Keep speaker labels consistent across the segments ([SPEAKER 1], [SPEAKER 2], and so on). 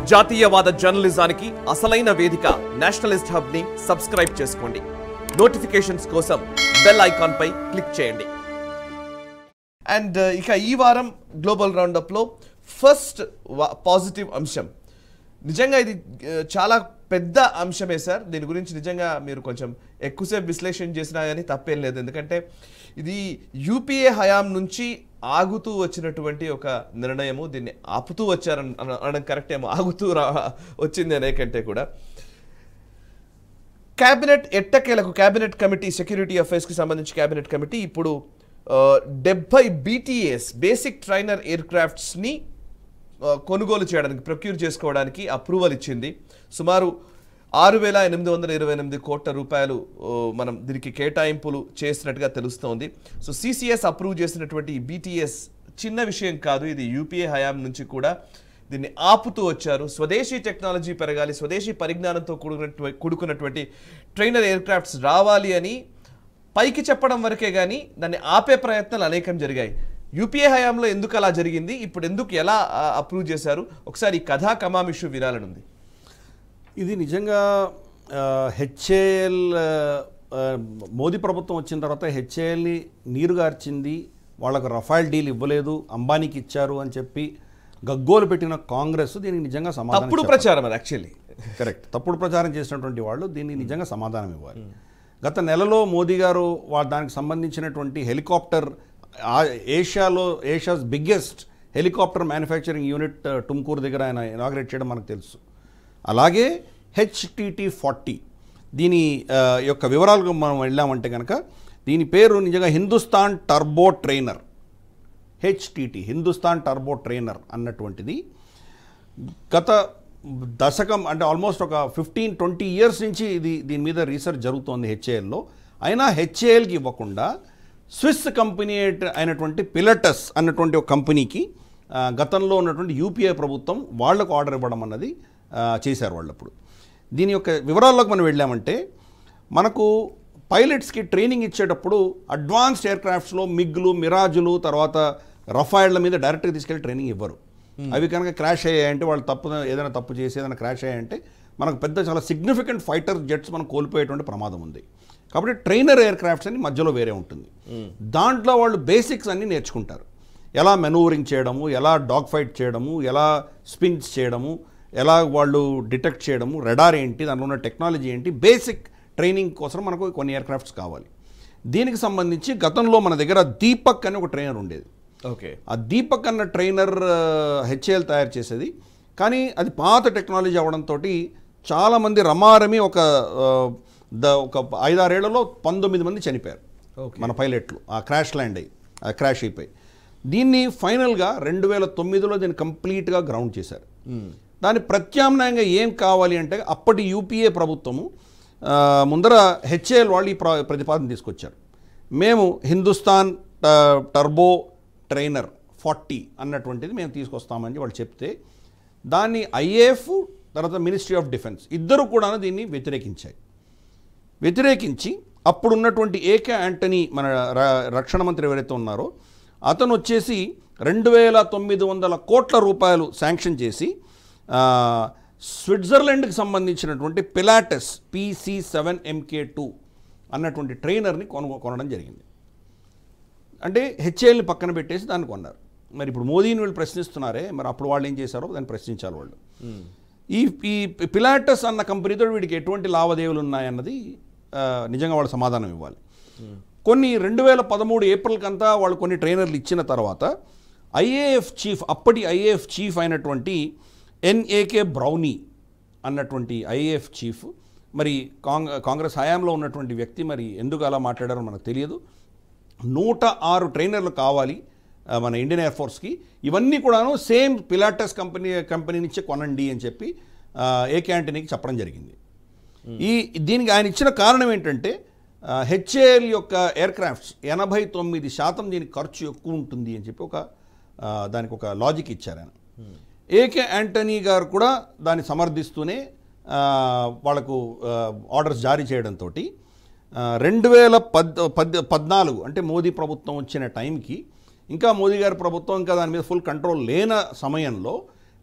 [SPEAKER 1] జాతీయవాద జర్నలిజానికి అసలైన వేదిక నేషనలిస్ట్ హబ్ ని సబ్స్క్రైబ్ చేసుకోండి నోటిఫికేషన్స్ కోసం బెల్ ఐకాన్ పై క్లిక్ చేయండి అండ్ ఇక ఈ వారం గ్లోబల్ రౌండప్ లో ఫస్ట్ పాజిటివ్ అంశం నిజంగా ఇది ఆ, చాలా పెద్ద అంశమే సార్ దీని గురించి నిజంగా మీరు కొంచెం ఎక్కువసేపు విశ్లేషణ చేసినా కానీ తప్పేం లేదు ఎందుకంటే ఇది యూపీఏ హయాం నుంచి ఆగుతూ వచ్చినటువంటి ఒక నిర్ణయము దీన్ని ఆపుతూ వచ్చారని అన- అనడం కరెక్ట్ ఏమో ఆగుతూ రా వచ్చింది అనే కంటే కూడా క్యాబినెట్ ఎట్టకేలకు క్యాబినెట్ కమిటీ సెక్యూరిటీ అఫైర్స్కి సంబంధించి క్యాబినెట్ కమిటీ ఇప్పుడు ఆ, డెబ్బై బీటీఎస్ బేసిక్ ట్రైనర్ ఎయిర్ క్రాఫ్ట్స్ని ఆ, కొనుగోలు చేయడానికి ప్రొక్యూర్ చేసుకోవడానికి అప్రూవల్ ఇచ్చింది సుమారు ఆరు వేల ఎనిమిది వందల ఇరవై ఎనిమిది కోట్ల రూపాయలు ఓ, మనం దీనికి కేటాయింపులు చేసినట్టుగా తెలుస్తోంది సో సిసిఎస్ అప్రూవ్ చేసినటువంటి ఈ బీటీఎస్ చిన్న విషయం కాదు ఇది యూపీఏ హయాం నుంచి కూడా దీన్ని ఆపుతూ వచ్చారు స్వదేశీ టెక్నాలజీ పెరగాలి స్వదేశీ పరిజ్ఞానంతో కూడుకున్నట్టు కూడుకున్నటువంటి ట్రైనర్ ఎయిర్ క్రాఫ్ట్స్ రావాలి అని పైకి చెప్పడం వరకే కానీ దాన్ని ఆపే ప్రయత్నాలు అనేకం జరిగాయి యూపీఏ హయాంలో ఎందుకు అలా జరిగింది ఇప్పుడు ఎందుకు ఎలా అప్రూవ్ చేశారు ఒకసారి ఈ కథా కమామిషు వినాలనుంది
[SPEAKER 2] ఇది నిజంగా హెచ్ఏఎల్ మోదీ ప్రభుత్వం వచ్చిన తర్వాత హెచ్ఏఎల్ని నీరుగార్చింది వాళ్ళకు రఫాల్ డీల్ ఇవ్వలేదు అంబానీకి ఇచ్చారు అని చెప్పి గగ్గోలు పెట్టిన కాంగ్రెస్ దీనికి నిజంగా సమాధానం
[SPEAKER 1] తప్పుడు
[SPEAKER 2] చెప్పాలి.
[SPEAKER 1] ప్రచారం అది యాక్చువల్లీ
[SPEAKER 2] కరెక్ట్ తప్పుడు ప్రచారం చేసినటువంటి వాళ్ళు దీనికి నిజంగా సమాధానం ఇవ్వాలి గత నెలలో మోదీ గారు వా- దానికి సంబంధించినటువంటి హెలికాప్టర్ ఆ- ఏషియాలో Asia's biggest helicopter manufacturing unit ఆ, టుమ్కూరు దగ్గర ఆయన ఇనాగ్రేట్ చేయడం మనకు తెలుసు అలాగే హెచ్టిటి ఫార్టీ దీని ఆ, యొక్క వివరాలకు మనం వెళ్ళామంటే కనుక దీని పేరు నిజంగా Hindustan turbo trainer HTT Hindustan turbo trainer అన్నటువంటిది గత దశకం అంటే ఆల్మోస్ట్ ఒక ఫిఫ్టీన్ ట్వంటీ ఇయర్స్ నుంచి ఇది దీని మీద రీసెర్చ్ జరుగుతోంది హెచ్ఏఎల్లో అయినా హెచ్ఏఎల్కి ఇవ్వకుండా స్విస్ కంపెనీ అయిన- అయినటువంటి పిలటస్ అన్నటువంటి ఒక కంపెనీకి ఆ, గతంలో ఉన్నటువంటి యూపీఐ ప్రభుత్వం వాళ్లకు ఆర్డర్ ఇవ్వడం అన్నది ఆ, చేశారు వాళ్ళు అప్పుడు దీని యొక్క వివరాల్లోకి మనం వెళ్ళామంటే మనకు పైలట్స్కి ట్రైనింగ్ ఇచ్చేటప్పుడు అడ్వాన్స్డ్ ఎయిర్ క్రాఫ్ట్స్లో మిగ్లు మిరాజులు తర్వాత రఫాయిళ్ల మీద డైరెక్ట్గా తీసుకెళ్ళి ట్రైనింగ్ ఇవ్వరు అవి కనుక క్రాష్ అయ్యాయంటే వాళ్ళు తప్పు ఏదైనా తప్పు చేసి ఏదైనా క్రాష్ అయ్యాయంటే మనకు పెద్ద చాలా సిగ్నిఫికెంట్ ఫైటర్ జెట్స్ మనం కోల్పోయేటువంటి ప్రమాదం ఉంది కాబట్టి ట్రైనర్ ఎయిర్ క్రాఫ్ట్స్ అని మధ్యలో వేరే ఉంటుంది దాంట్లో వాళ్ళు బేసిక్స్ అన్ని నేర్చుకుంటారు ఎలా మెనూవరింగ్ చేయడము ఎలా డాగ్ ఫైట్ చేయడము ఎలా స్పిన్స్ చేయడము ఎలా వాళ్ళు డిటెక్ట్ చేయడము రెడార్ ఏంటి దానిలో ఉన్న టెక్నాలజీ ఏంటి బేసిక్ ట్రైనింగ్ కోసం మనకు కొన్ని ఎయిర్ క్రాఫ్ట్స్ కావాలి దీనికి సంబంధించి గతంలో మన దగ్గర దీపక్ అని ఒక ట్రైనర్ ఉండేది
[SPEAKER 1] ఓకే
[SPEAKER 2] ఆ దీపక్ అన్న ట్రైనర్ హెచ్ఏఎల్ తయారు చేసేది కానీ అది పాత టెక్నాలజీ అవడంతో చాలామంది రమారమి ఒక ఆ, ద ఒక ఐదారేళ్లలో పంతొమ్మిది మంది చనిపోయారు
[SPEAKER 1] Okay.
[SPEAKER 2] మన పైలట్లు ఆ క్రాష్ ల్యాండ్ అయ్యి ఆ క్రాష్ అయిపోయి దీన్ని ఫైనల్గా రెండు వేల తొమ్మిదిలో దీన్ని కంప్లీట్గా గ్రౌండ్ చేశారు దాని ప్రత్యామ్నాయంగా ఏం కావాలి అంటే అప్పటి యూపీఏ ప్రభుత్వము ఆ, ముందర హెచ్ఏఎల్ వాళ్ళు ఈ ప్ర- ప్రతిపాదన తీసుకొచ్చారు మేము హిందుస్థాన్ ట- టర్బో ట్రైనర్ ఫార్టీ అన్నటువంటిది మేము తీసుకొస్తామని వాళ్ళు చెప్తే దాన్ని ఐఏఎఫ్ తర్వాత మినిస్ట్రీ ఆఫ్ డిఫెన్స్ ఇద్దరు కూడా దీన్ని వ్యతిరేకించాయి వ్యతిరేకించి అప్పుడున్నటువంటి ఏకే యాంటనీ మన ర- రక్షణ మంత్రి ఎవరైతే ఉన్నారో అతను వచ్చేసి రెండు వేల తొమ్మిది వందల కోట్ల రూపాయలు శాంక్షన్ చేసి ఆ, స్విట్జర్లాండ్కి సంబంధించినటువంటి Pilatus PC seven MK two అన్నటువంటి ట్రైనర్ని కొను కొనడం జరిగింది అంటే హెచ్ఏఎల్ని పక్కన పెట్టేసి దాన్ని కొన్నారు మరి ఇప్పుడు మోదీని వీళ్ళు ప్రశ్నిస్తున్నారే మరి అప్పుడు వాళ్ళు ఏం చేశారో దాన్ని ప్రశ్నించాలి వాళ్ళు ఈ ఈ పిలాటస్ అన్న కంపెనీతో వీడికి ఎటువంటి లావాదేవీలు ఉన్నాయన్నది ఆ, నిజంగా వాళ్ళు సమాధానం ఇవ్వాలి కొన్ని రెండు వేల పదమూడు ఏప్రిల్ కంతా వాళ్ళు కొన్ని ట్రైనర్లు ఇచ్చిన తర్వాత ఐఏఎఫ్ చీఫ్ అప్పటి ఐఏఎఫ్ చీఫ్ అయినటువంటి ఎన్ఏకే బ్రౌనీ అన్నటువంటి ఐఏఎఫ్ చీఫ్ మరి కాంగ్ కాంగ్రెస్ హయాంలో ఉన్నటువంటి వ్యక్తి మరి ఎందుకు అలా మాట్లాడారో మనకు తెలియదు నూట ఆరు ట్రైనర్లు కావాలి ఆ, మన ఇండియన్ ఎయిర్ ఫోర్స్కి ఇవన్నీ కూడాను సేమ్ పిలాటస్ కంపెనీ కంపెనీ నుంచే కొనండి అని చెప్పి ఆ, ఏకే యాంటనీకి చెప్పడం జరిగింది ఈ దీనికి ఆయన ఇచ్చిన కారణం ఏంటంటే హెచ్ఏఎల్ యొక్క ఎయిర్ క్రాఫ్ట్స్ ఎనభై తొమ్మిది శాతం దీనికి ఖర్చు ఎక్కువ ఉంటుంది అని చెప్పి ఒక ఆ, దానికి ఒక లాజిక్ ఇచ్చారు ఆయన ఏకే యాంటనీ గారు కూడా దాన్ని సమర్థిస్తూనే ఆ, వాళ్లకు ఆర్డర్స్ జారీ చేయడంతో రెండు వేల పద్ పద్ పద్నాలుగు అంటే మోదీ ప్రభుత్వం వచ్చిన టైంకి ఇంకా మోదీ గారి ప్రభుత్వం ఇంకా దాని మీద ఫుల్ కంట్రోల్ లేన సమయంలో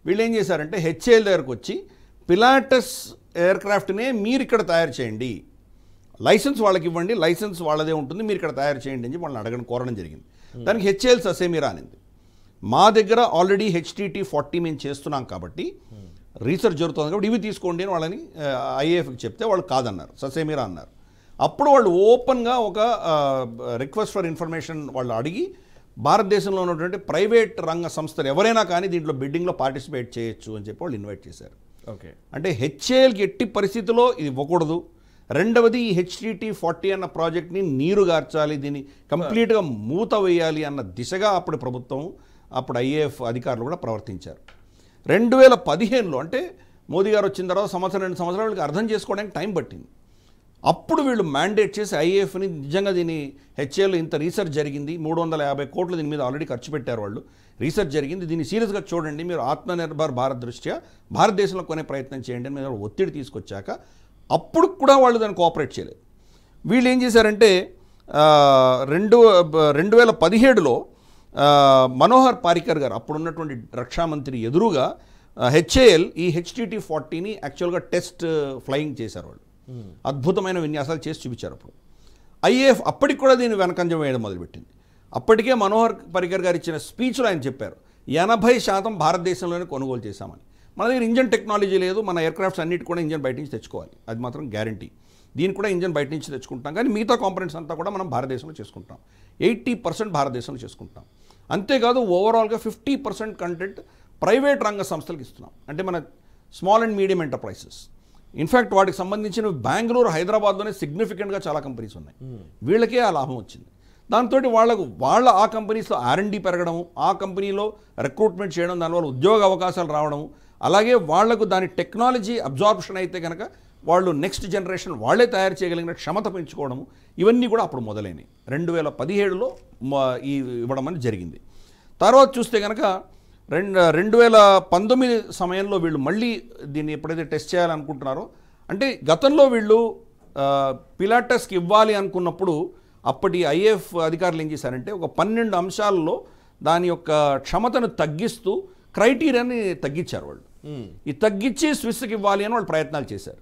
[SPEAKER 2] వీళ్ళు ఏం చేశారంటే హెచ్ఏఎల్ దగ్గరకు వచ్చి పిలాటస్ ఎయిర్ క్రాఫ్ట్నే మీరు ఇక్కడ తయారు చేయండి లైసెన్స్ వాళ్ళకి ఇవ్వండి లైసెన్స్ వాళ్ళదే ఉంటుంది మీరు ఇక్కడ తయారు చేయండి అని చెప్పి వాళ్ళని అడగడం కోరడం జరిగింది దానికి హెచ్ఏఎల్ ససేమిరా అనింది మా దగ్గర ఆల్రెడీ హెచ్టిటి ఫార్టీ మేము చేస్తున్నాం కాబట్టి రీసెర్చ్ జరుగుతుంది కాబట్టి ఇవి తీసుకోండి అని వాళ్ళని ఐఏఎఫ్కి చెప్తే వాళ్ళు కాదన్నారు ససేమిరా అన్నారు అప్పుడు వాళ్ళు ఓపెన్గా ఒక రిక్వెస్ట్ ఫర్ ఇన్ఫర్మేషన్ వాళ్ళు అడిగి భారతదేశంలో ఉన్నటువంటి ప్రైవేట్ రంగ సంస్థలు ఎవరైనా కానీ దీంట్లో బిడ్డింగ్లో పార్టిసిపేట్ చేయొచ్చు అని చెప్పి వాళ్ళు ఇన్వైట్ చేశారు
[SPEAKER 1] ఓకే
[SPEAKER 2] అంటే హెచ్ఏఎల్కి ఎట్టి పరిస్థితిలో ఇది ఇవ్వకూడదు రెండవది ఈ హెచ్టిటి ఫార్టీ అన్న ప్రాజెక్ట్ని నీరు గార్చాలి దీన్ని కంప్లీట్గా మూత వేయాలి అన్న దిశగా అప్పుడు ప్రభుత్వం అప్పుడు ఐఏఎఫ్ అధికారులు కూడా ప్రవర్తించారు రెండు వేల పదిహేనులో అంటే మోదీ గారు వచ్చిన తర్వాత సంవత్సరం రెండు సంవత్సరాలు వీళ్ళకి అర్థం చేసుకోవడానికి టైం పట్టింది అప్పుడు వీళ్ళు మ్యాండేట్ చేసి ఐఏఎఫ్ని నిజంగా దీని హెచ్ఏలో ఇంత రీసెర్చ్ జరిగింది మూడు వందల యాభై కోట్లు దీని మీద ఆల్రెడీ ఖర్చు పెట్టారు వాళ్ళు రీసెర్చ్ జరిగింది దీన్ని సీరియస్గా చూడండి మీరు ఆత్మనిర్భర్ భారత్ దృష్ట్యా భారతదేశంలో కొనే ప్రయత్నం చేయండి అని మీద ఒత్తిడి తీసుకొచ్చాక అప్పుడు కూడా వాళ్ళు దాన్ని కోఆపరేట్ చేయలేదు వీళ్ళు ఏం చేశారంటే ఆ, రెండు రెండు వేల పదిహేడులో ఆ, మనోహర్ పారికర్ గారు అప్పుడున్నటువంటి రక్షా మంత్రి ఎదురుగా హెచ్ఏఎల్ ఈ హెచ్టిటి ఫార్టీని యాక్చువల్గా టెస్ట్ ఫ్లయింగ్ చేశారు వాళ్ళు అద్భుతమైన విన్యాసాలు చేసి చూపించారు అప్పుడు ఐఏఎఫ్ అప్పటికి కూడా దీన్ని వెనకంజం వేయడం మొదలుపెట్టింది అప్పటికే మనోహర్ పరికర్ గారు ఇచ్చిన స్పీచ్లో ఆయన చెప్పారు ఎనభై శాతం భారతదేశంలోనే కొనుగోలు చేశామని మన దగ్గర ఇంజన్ టెక్నాలజీ లేదు మన ఎయిర్క్రాఫ్ట్స్ అన్నిటి కూడా ఇంజన్ బయట నుంచి తెచ్చుకోవాలి అది మాత్రం గ్యారంటీ దీనికి కూడా ఇంజన్ బయట నుంచి తెచ్చుకుంటాం కానీ మిగతా కాంపనెంట్స్ అంతా కూడా మనం భారతదేశంలో చేసుకుంటాం ఎయిటీ పర్సెంట్ భారతదేశంలో చేసుకుంటాం అంతేకాదు ఓవరాల్గా ఫిఫ్టీ పర్సెంట్ కంటెంట్ ప్రైవేట్ రంగ సంస్థలకు ఇస్తున్నాం అంటే మన small and medium enterprises in fact వాటికి సంబంధించిన బెంగళూరు హైదరాబాద్లోనే సిగ్నిఫికెంట్గా చాలా కంపెనీస్ ఉన్నాయి వీళ్ళకే ఆ లాభం వచ్చింది దాంతో వాళ్ళకు వాళ్ళ ఆ కంపెనీస్లో ఆర్ఎండి పెరగడం ఆ కంపెనీలో రిక్రూట్మెంట్ చేయడం దానివల్ల ఉద్యోగ అవకాశాలు రావడం అలాగే వాళ్లకు దాని టెక్నాలజీ అబ్జార్ప్షన్ అయితే కనుక వాళ్ళు నెక్స్ట్ జనరేషన్ వాళ్ళే తయారు చేయగలిగిన క్షమత పెంచుకోవడం ఇవన్నీ కూడా అప్పుడు మొదలైనవి రెండు వేల పదిహేడులో ఈ ఇవ్వడం అనేది జరిగింది తర్వాత చూస్తే కనుక రెండు రెండు వేల పంతొమ్మిది సమయంలో వీళ్ళు మళ్ళీ దీన్ని ఎప్పుడైతే టెస్ట్ చేయాలనుకుంటున్నారో అంటే గతంలో వీళ్ళు ఆ, పిలాటస్కి ఇవ్వాలి అనుకున్నప్పుడు అప్పటి ఐఏఎఫ్ అధికారులు ఏం చేశారంటే ఒక పన్నెండు అంశాలలో దాని యొక్క క్షమతను తగ్గిస్తూ క్రైటీరియాని తగ్గించారు వాళ్ళు ఈ తగ్గించి స్విస్కి ఇవ్వాలి అని వాళ్ళు ప్రయత్నాలు చేశారు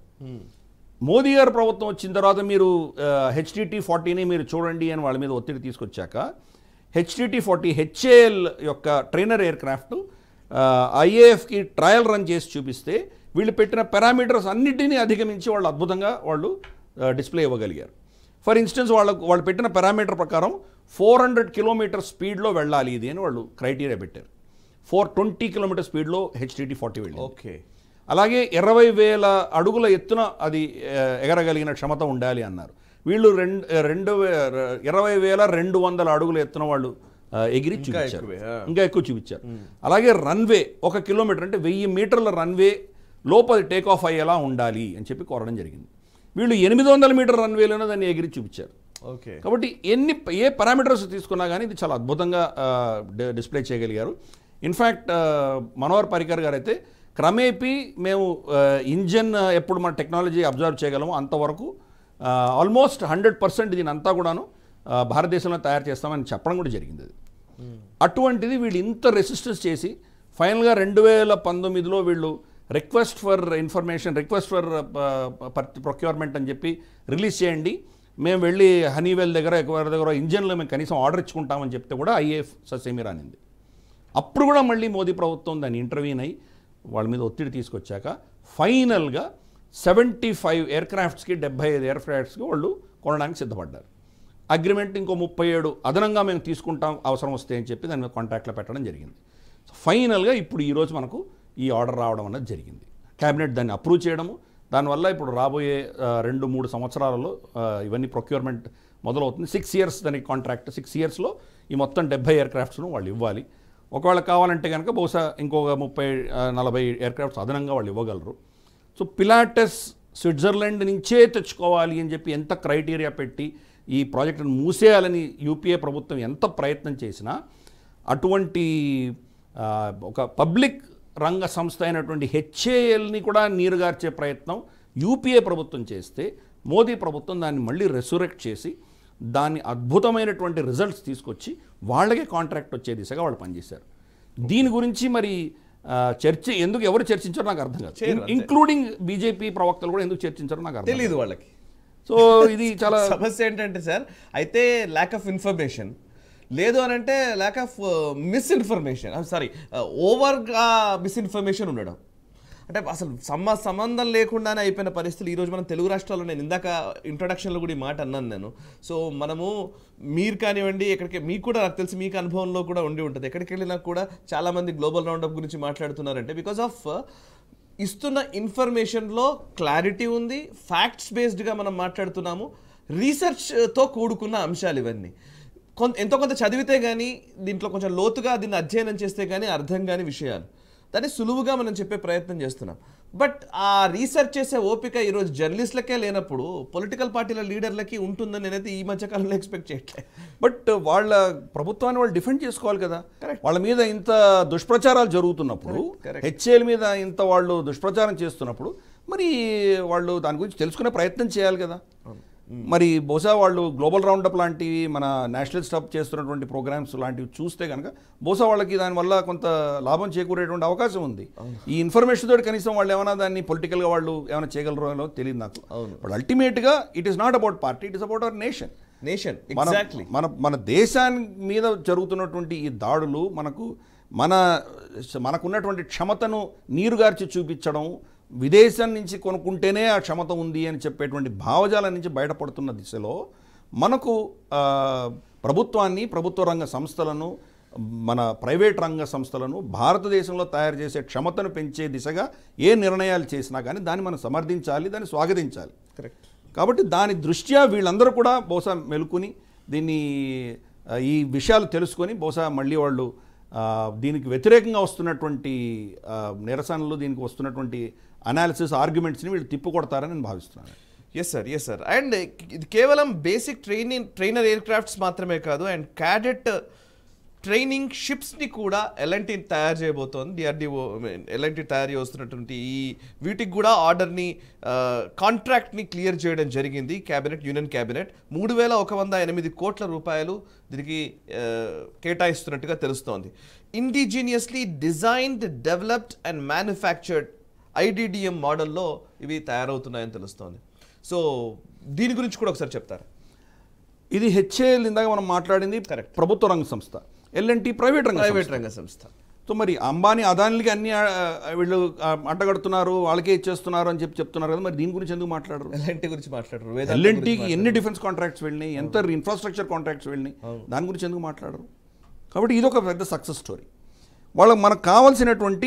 [SPEAKER 2] మోదీ గారు ప్రభుత్వం వచ్చిన తర్వాత మీరు హెచ్టిటి ఫార్టీని మీరు చూడండి అని వాళ్ళ మీద ఒత్తిడి తీసుకొచ్చాక హెచ్టిటి ఫార్టీ హెచ్ఏఎల్ యొక్క ట్రైనర్ ఎయిర్ క్రాఫ్ట్ ఐఏఎఫ్కి ట్రయల్ రన్ చేసి చూపిస్తే వీళ్ళు పెట్టిన పారామీటర్స్ అన్నిటినీ అధిగమించి వాళ్ళు అద్భుతంగా వాళ్ళు డిస్ప్లే ఇవ్వగలిగారు ఫర్ ఇన్స్టెన్స్ వాళ్ళకు వాళ్ళు పెట్టిన పారామీటర్ ప్రకారం ఫోర్ హండ్రెడ్ కిలోమీటర్ స్పీడ్లో వెళ్ళాలి ఇది అని వాళ్ళు క్రైటీరియా పెట్టారు ఫోర్ ట్వంటీ కిలోమీటర్ స్పీడ్లో హెచ్టిటి ఫార్టీ వెళ్ళింది
[SPEAKER 1] ఓకే
[SPEAKER 2] అలాగే ఇరవై వేల అడుగుల ఎత్తున అది ఆ, ఎగరగలిగిన క్షమత ఉండాలి అన్నారు వీళ్ళు రెండు రెండు వే- ఇరవై వేల రెండు వందల అడుగుల ఎత్తున వాళ్ళు ఆ, ఎగిరి చూపించారు
[SPEAKER 1] ఎక్కువే, ఆ.
[SPEAKER 2] ఇంకా ఎక్కువ చూపించారు అలాగే రన్వే ఒక కిలోమీటర్ అంటే వెయ్యి మీటర్ల రన్వే లోపల టేక్ ఆఫ్ అయ్యేలా ఉండాలి అని చెప్పి కోరడం జరిగింది వీళ్ళు ఎనిమిది వందల మీటర్ రన్వేలోనే దాన్ని ఎగిరి చూపించారు
[SPEAKER 1] ఓకే
[SPEAKER 2] కాబట్టి ఎన్ని ఏ పారామీటర్స్ తీసుకున్నా కానీ ఇది చాలా అద్భుతంగా ఆ, డి- డిస్ప్లే చేయగలిగారు ఇన్ఫ్యాక్ట్ ఆ, మనోహర్ పరికర్ గారు అయితే క్రమేపీ మేము ఆ, ఇంజన్ ఆ, ఎప్పుడు మన టెక్నాలజీ అబ్జర్వ్ చేయగలమో అంతవరకు ఆల్మోస్ట్ హండ్రెడ్ పర్సెంట్ దీని అంతా కూడాను ఆ, భారతదేశంలో తయారు చేస్తామని చెప్పడం కూడా జరిగింది అది అటువంటిది వీళ్ళు ఇంత రెసిస్టెన్స్ చేసి ఫైనల్గా రెండు వేల పంతొమ్మిదిలో వీళ్ళు request for information request for procurement అని చెప్పి రిలీజ్ చేయండి మేము వెళ్ళి హనీవెల్ దగ్గర ఎవరి దగ్గర ఇంజన్లో మేము కనీసం ఆర్డర్ ఇచ్చుకుంటామని చెప్తే కూడా ఐఏఎఫ్ ససేమి రానింది అప్పుడు కూడా మళ్ళీ మోదీ ప్రభుత్వం దాన్ని ఇంటర్వ్యూన్ అయ్యి వాళ్ళ మీద ఒత్తిడి తీసుకొచ్చాక ఫైనల్గా సెవెంటీ ఫైవ్ ఎయిర్ క్రాఫ్ట్స్కి డెబ్బై ఐదు ఎయిర్ క్రాఫ్ట్స్కి వాళ్ళు కొనడానికి సిద్ధపడ్డారు అగ్రిమెంట్ ఇంకో ముప్పై ఏడు అదనంగా మేము తీసుకుంటాం అవసరం వస్తే అని చెప్పి దాని మీద కాంట్రాక్ట్లో పెట్టడం జరిగింది సో ఫైనల్గా ఇప్పుడు ఈరోజు మనకు ఈ ఆర్డర్ రావడం అన్నది జరిగింది క్యాబినెట్ దాన్ని అప్రూవ్ చేయడము దానివల్ల ఇప్పుడు రాబోయే ఆ, రెండు మూడు సంవత్సరాలలో ఆ, ఇవన్నీ ప్రొక్యూర్మెంట్ మొదలవుతుంది సిక్స్ ఇయర్స్ దానికి కాంట్రాక్ట్ సిక్స్ ఇయర్స్లో ఈ మొత్తం డెబ్బై ఎయిర్ క్రాఫ్ట్స్ను వాళ్ళు ఇవ్వాలి ఒకవేళ కావాలంటే కనుక బహుశా ఇంకొక ముప్పై ఆ, నలభై ఎయిర్ క్రాఫ్ట్స్ అదనంగా వాళ్ళు ఇవ్వగలరు సో పిలాటస్ స్విట్జర్లాండ్ నుంచే తెచ్చుకోవాలి అని చెప్పి ఎంత క్రైటీరియా పెట్టి ఈ ప్రాజెక్టును మూసేయాలని యూపీఏ ప్రభుత్వం ఎంత ప్రయత్నం చేసినా అటువంటి ఆ, ఒక పబ్లిక్ రంగ సంస్థ అయినటువంటి హెచ్ఏఎల్ని కూడా నీరుగార్చే ప్రయత్నం యూపీఏ ప్రభుత్వం చేస్తే మోదీ ప్రభుత్వం దాన్ని మళ్ళీ రెసూరెక్ట్ చేసి దాన్ని అద్భుతమైనటువంటి రిజల్ట్స్ తీసుకొచ్చి వాళ్ళకే కాంట్రాక్ట్ వచ్చే దిశగా వాళ్ళు పనిచేశారు దీని గురించి మరి ఆ, చర్చ ఎందుకు ఎవరు చర్చించారో నాకు అర్థం కాదు
[SPEAKER 1] చేయరు, అంతే.
[SPEAKER 2] ఇంక్లూడింగ్ బీజేపీ ప్రవక్తలు కూడా ఎందుకు చర్చించారో నాకు అర్థం
[SPEAKER 1] తెలియదు వాళ్ళకి
[SPEAKER 2] సో ఇది చాలా
[SPEAKER 1] సమస్య ఏంటంటే సార్ అయితే ల్యాక్ ఆఫ్ ఇన్ఫర్మేషన్ లేదు అని అంటే ల్యాక్ ఆఫ్ మిస్ఇన్ఫర్మేషన్ సారీ ఓవర్గా మిస్ఇన్ఫర్మేషన్ ఉండడం అంటే అసలు సమ సంబంధం లేకుండానే అయిపోయిన పరిస్థితులు ఈరోజు మనం తెలుగు రాష్ట్రాల్లో నేను ఇందాక ఇంట్రొడక్షన్లో కూడా ఈ మాట అన్నాను నేను సో మనము మీరు కానివ్వండి ఎక్కడికి మీకు కూడా నాకు తెలిసి మీకు అనుభవంలో కూడా ఉండి ఉంటుంది ఎక్కడికి వెళ్ళినా కూడా చాలామంది గ్లోబల్ రౌండప్ గురించి మాట్లాడుతున్నారంటే బికాస్ ఆఫ్ ఇస్తున్న ఇన్ఫర్మేషన్లో క్లారిటీ ఉంది ఫ్యాక్ట్స్ బేస్డ్గా మనం మాట్లాడుతున్నాము రీసెర్చ్తో కూడుకున్న అంశాలు ఇవన్నీ కొంత ఎంతో కొంత చదివితే కానీ దీంట్లో కొంచెం లోతుగా దీన్ని అధ్యయనం చేస్తే కానీ అర్థం కాని విషయాలు దాన్ని సులువుగా మనం చెప్పే ప్రయత్నం చేస్తున్నాం బట్ ఆ రీసెర్చ్ చేసే ఓపిక ఈరోజు జర్నలిస్టులకే లేనప్పుడు పొలిటికల్ పార్టీల లీడర్లకి ఉంటుందని నేనైతే ఈ మధ్య కాలంలో ఎక్స్పెక్ట్ చేయట్లేదు
[SPEAKER 2] బట్ వాళ్ళ ప్రభుత్వాన్ని వాళ్ళు డిఫెండ్ చేసుకోవాలి కదా వాళ్ళ మీద ఇంత దుష్ప్రచారాలు జరుగుతున్నప్పుడు
[SPEAKER 1] correct.
[SPEAKER 2] హెచ్ఏల మీద ఇంత వాళ్ళు దుష్ప్రచారం చేస్తున్నప్పుడు మరి వాళ్ళు దాని గురించి తెలుసుకునే ప్రయత్నం చేయాలి కదా మరి బహుశా వాళ్ళు గ్లోబల్ రౌండప్ లాంటివి మన నేషనల్ స్టాప్ చేస్తున్నటువంటి ప్రోగ్రామ్స్ లాంటివి చూస్తే కనుక బహుశా వాళ్ళకి దానివల్ల కొంత లాభం చేకూరేటువంటి అవకాశం ఉంది ఈ ఇన్ఫర్మేషన్ తోటి కనీసం వాళ్ళు ఏమైనా దాన్ని పొలిటికల్గా వాళ్ళు ఏమైనా చేయగలరో తెలియదు నాకు
[SPEAKER 1] అవును.
[SPEAKER 2] బట్ అల్టిమేట్గా it is not about party it is about our nation
[SPEAKER 1] nation
[SPEAKER 2] మన
[SPEAKER 1] ఎగ్జాక్ట్లీ
[SPEAKER 2] మన మన దేశాన్ని మీద జరుగుతున్నటువంటి ఈ దాడులు మనకు మన మనకున్నటువంటి క్షమతను నీరుగార్చి చూపించడం విదేశం నుంచి కొనుక్కుంటేనే ఆ క్షమత ఉంది అని చెప్పేటువంటి భావజాలం నుంచి బయటపడుతున్న దిశలో మనకు ఆ, ప్రభుత్వాన్ని ప్రభుత్వ రంగ సంస్థలను మన ప్రైవేట్ రంగ సంస్థలను భారతదేశంలో తయారు చేసే క్షమతను పెంచే దిశగా ఏ నిర్ణయాలు చేసినా కానీ దాన్ని మనం సమర్థించాలి దాన్ని స్వాగతించాలి
[SPEAKER 1] కరెక్ట్
[SPEAKER 2] కాబట్టి దాని దృష్ట్యా వీళ్ళందరూ కూడా బహుశా మెలుకుని దీన్ని ఆ, ఈ విషయాలు తెలుసుకొని బహుశా మళ్ళీ వాళ్ళు ఆ, దీనికి వ్యతిరేకంగా వస్తున్నటువంటి ఆ, నిరసనలు దీనికి వస్తున్నటువంటి అనాలిసిస్ ఆర్గ్యుమెంట్స్ని వీళ్ళు తిప్పుకొడతారని నేను భావిస్తున్నాను
[SPEAKER 1] yes sir yes sir and ఇది కేవలం basic training trainer aircraft మాత్రమే కాదు అండ్ క్యాడెట్ ట్రైనింగ్ షిప్స్ని కూడా ఎలాంటి తయారు చేయబోతోంది డిఆర్డిఓ ఎలాంటి తయారు చేస్తున్నటువంటి ఈ వీటికి కూడా ఆర్డర్ని కాంట్రాక్ట్ని క్లియర్ చేయడం జరిగింది క్యాబినెట్ యూనియన్ క్యాబినెట్ మూడు వేల ఒక వంద ఎనిమిది కోట్ల రూపాయలు దీనికి ఆ, కేటాయిస్తున్నట్టుగా తెలుస్తోంది indigenously designed developed and manufactured IDDM మోడల్లో ఇవి తయారవుతున్నాయని తెలుస్తోంది సో దీని గురించి కూడా ఒకసారి చెప్తారు
[SPEAKER 2] ఇది హెచ్ఏఎల్ ఇందాక మనం మాట్లాడింది
[SPEAKER 1] Correct.
[SPEAKER 2] ప్రభుత్వ రంగ సంస్థ ఎల్ఎన్టీ ప్రైవేట్ రంగ
[SPEAKER 1] ప్రైవేట్
[SPEAKER 2] సంస్థ.
[SPEAKER 1] రంగ సంస్థ
[SPEAKER 2] సో మరి అంబానీ అదానికి అన్ని ఆ, వీళ్ళు ఆ, అంటగడుతున్నారు వాళ్ళకే ఇచ్చేస్తున్నారు అని చెప్పి చెప్తున్నారు కదా మరి దీని గురించి ఎందుకు మాట్లాడరు
[SPEAKER 1] ఎల్ఎన్టీ గురించి మాట్లాడరు వేదాంత
[SPEAKER 2] ఎల్ఎన్టీకి
[SPEAKER 1] గురించి
[SPEAKER 2] ఎన్ని డిఫెన్స్ కాంట్రాక్ట్స్ వెళ్ళినాయి ఎంత ఇన్ఫ్రాస్ట్రక్చర్ కాంట్రాక్ట్స్ వెళ్ళినాయి దాని గురించి ఎందుకు మాట్లాడరు కాబట్టి ఇది ఒక పెద్ద సక్సెస్ స్టోరీ వాళ్ళకి మనకు కావాల్సినటువంటి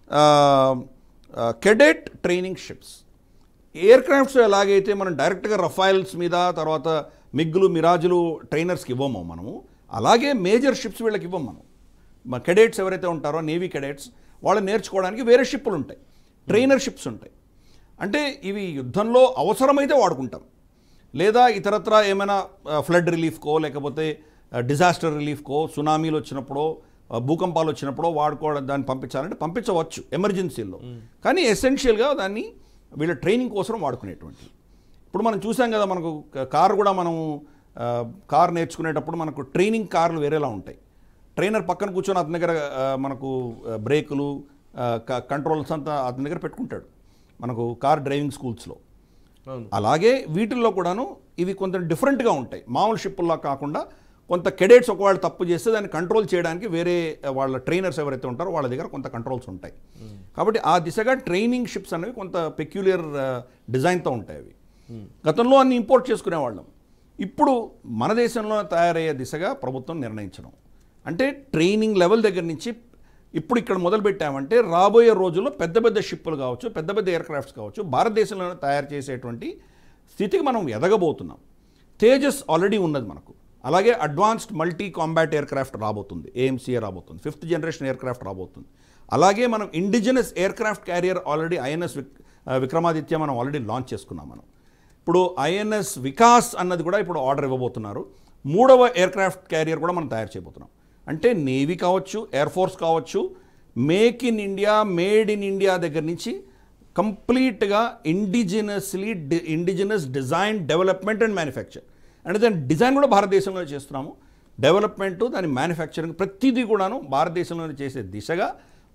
[SPEAKER 2] cadet training ships aircraft ఎలాగైతే మనం డైరెక్ట్గా రఫైల్స్ మీద తర్వాత మిగ్గులు మిరాజులు ట్రైనర్స్కి ఇవ్వమో మనము అలాగే మేజర్ షిప్స్ వీళ్ళకి ఇవ్వం మనం మా కెడెట్స్ ఎవరైతే ఉంటారో నేవీ కెడెట్స్ వాళ్ళు నేర్చుకోవడానికి వేరే షిప్పులు ఉంటాయి ట్రైనర్ షిప్స్ ఉంటాయి అంటే ఇవి యుద్ధంలో అవసరమైతే వాడుకుంటాం లేదా ఇతరత్ర ఏమైనా ఫ్లడ్ రిలీఫ్కో లేకపోతే డిజాస్టర్ రిలీఫ్కో సునామీలు వచ్చినప్పుడో ఆ, భూకంపాలు వచ్చినప్పుడో వాడుకోవడం దాన్ని పంపించాలంటే పంపించవచ్చు ఎమర్జెన్సీల్లో కానీ ఎసెన్షియల్గా దాన్ని వీళ్ళ ట్రైనింగ్ కోసం వాడుకునేటువంటి ఇప్పుడు మనం చూసాం కదా మనకు క- కారు కూడా మనం ఆ, కారు నేర్చుకునేటప్పుడు మనకు ట్రైనింగ్ కార్లు వేరేలా ఉంటాయి ట్రైనర్ పక్కన కూర్చొని అతని దగ్గర ఆ, మనకు ఆ, బ్రేకులు ఆ, క- కంట్రోల్స్ అంతా అతని దగ్గర పెట్టుకుంటాడు మనకు కార్ డ్రైవింగ్ స్కూల్స్లో
[SPEAKER 1] అవును
[SPEAKER 2] అలాగే వీటిల్లో కూడాను ఇవి కొంత డిఫరెంట్గా ఉంటాయి మామూలు షిప్పుల్లా కాకుండా కొంత కెడెట్స్ ఒకవేళ తప్పు చేస్తే దాన్ని కంట్రోల్ చేయడానికి వేరే వాళ్ళ ట్రైనర్స్ ఎవరైతే ఉంటారో వాళ్ళ దగ్గర కొంత కంట్రోల్స్ ఉంటాయి కాబట్టి ఆ దిశగా ట్రైనింగ్ షిప్స్ అనేవి కొంత పెక్యులియర్ డిజైన్తో ఉంటాయి అవి గతంలో అన్ని ఇంపోర్ట్ చేసుకునేవాళ్ళం ఇప్పుడు మన దేశంలో తయారయ్యే దిశగా ప్రభుత్వం నిర్ణయించడం అంటే ట్రైనింగ్ లెవెల్ దగ్గర నుంచి ఇప్పుడు ఇక్కడ మొదలు పెట్టామంటే రాబోయే రోజుల్లో పెద్ద పెద్ద షిప్పులు కావచ్చు పెద్ద పెద్ద ఎయిర్ క్రాఫ్ట్స్ కావచ్చు భారతదేశంలో తయారు చేసేటువంటి స్థితికి మనం ఎదగబోతున్నాం తేజస్ ఆల్రెడీ ఉన్నది మనకు అలాగే advanced multi combat aircraft రాబోతుంది ఏఎంసీఏ రాబోతుంది ఫిఫ్త్ జనరేషన్ ఎయిర్ క్రాఫ్ట్ రాబోతుంది అలాగే మనం indigenous aircraft carrier already INS Vikramaditya మనం ఆల్రెడీ లాంచ్ చేసుకున్నాం మనం ఇప్పుడు ఐఎన్ఎస్ వికాస్ అన్నది కూడా ఇప్పుడు ఆర్డర్ ఇవ్వబోతున్నారు మూడవ ఎయిర్ క్రాఫ్ట్ క్యారియర్ కూడా మనం తయారు చేయబోతున్నాం అంటే నేవీ కావచ్చు ఎయిర్ ఫోర్స్ కావచ్చు make in India made in India దగ్గర నుంచి కంప్లీట్గా indigenously indigenous design development and manufacture అంటే దాని డిజైన్ కూడా భారతదేశంలో చేస్తున్నాము డెవలప్మెంట్ దాని మ్యానుఫ్యాక్చరింగ్ ప్రతిదీ కూడాను భారతదేశంలోనే చేసే దిశగా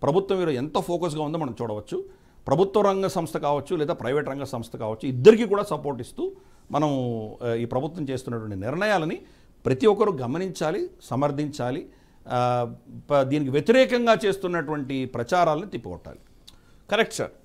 [SPEAKER 2] ప్రభుత్వం మీద ఎంత ఫోకస్గా ఉందో మనం చూడవచ్చు ప్రభుత్వ రంగ సంస్థ కావచ్చు లేదా ప్రైవేట్ రంగ సంస్థ కావచ్చు ఇద్దరికి కూడా సపోర్ట్ ఇస్తూ మనం ఆ, ఈ ప్రభుత్వం చేస్తున్నటువంటి నిర్ణయాలని ప్రతి ఒక్కరూ గమనించాలి సమర్థించాలి ఆ, ప- దీనికి వ్యతిరేకంగా చేస్తున్నటువంటి ప్రచారాలను తిప్పికొట్టాలి
[SPEAKER 1] కరెక్ట్ సార్